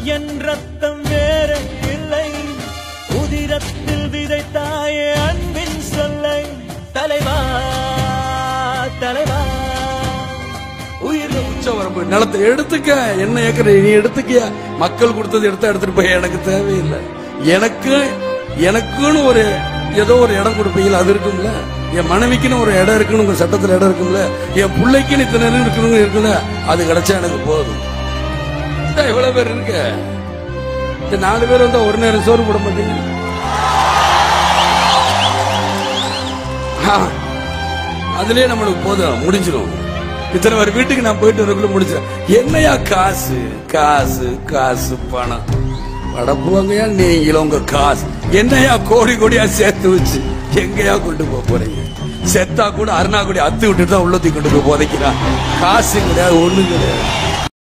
என் ரத்தம் வேற இல்லை உதிரத்தில் விதைத்தாயே அன்பின் சொல்லை தலைவா தலைவா உயிர் உச்ச வரம்பு நிலத்தை எடுத்துக்க என்ன ஏக்கர் நீ எடுத்துக்கிய மக்கள் கொடுத்தது எடுத்தா எடுத்துட்டு போய் எனக்கு தேவையில்லை எனக்கு எனக்குன்னு ஒரு ஏதோ ஒரு இடம் கொடுப்பீங்களா அது இருக்கும்ல என் மனைவிக்குன்னு ஒரு இடம் இருக்குன்னு உங்க சட்டத்துல இடம் இருக்கும்ல என் பிள்ளைக்குன்னு இத்தனை இடம் இருக்கணும் இருக்குல்ல அது கிடைச்சா எனக்கு போதும் இதான் இவ்வளவு பேர் இருக்க இந்த நாலு பேர் வந்தா ஒரு நேரம் சோறு போட மாட்டீங்க ஆ, அதுலயே நம்மளுக்கு போதும் முடிஞ்சிடும் இத்தனை பேர் வீட்டுக்கு நான் போயிட்டு வரக்குள்ள முடிச்சிடும் என்னையா காசு காசு காசு பணம் படப்புவாங்கயா நீங்களும் உங்க காசு என்னையா கோடி கோடியா சேர்த்து வச்சு எங்கயா கொண்டு போக போறீங்க செத்தா கூட அருணா கூட அத்து விட்டுட்டு தான் உள்ளத்தி கொண்டு போய் புதைக்கிறான் காசு கிடையாது ஒண்ணு கிடையாது